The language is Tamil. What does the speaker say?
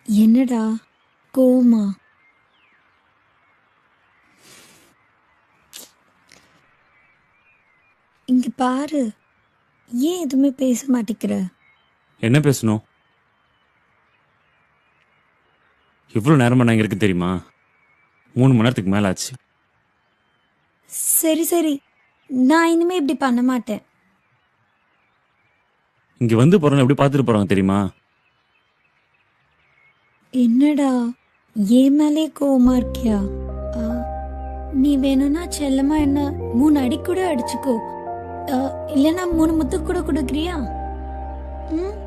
என்னடா கோமா இங்க பாரு ஏன் எதுவுமே பேச மாட்டேங்கிற என்ன பேசணும் எவ்வளோ நேரமா நான் இங்க இருக்கு தெரியுமா மூணு மணி நேரத்துக்கு மேல ஆச்சு சரி சரி நான் இனிமே இப்படி பண்ண மாட்டேன் இங்க வந்து போறவங்க எப்படி பார்த்துட்டு போறாங்க தெரியுமா என்னடா ஏன் மேலே கோவமா இருக்கியா ஆ, நீ வேணும்னா செல்லமா என்ன மூணு அடி கூட அடிச்சுக்கோ ஆ, இல்லைன்னா மூணு முத்து கூட கொடுக்குறியா ம்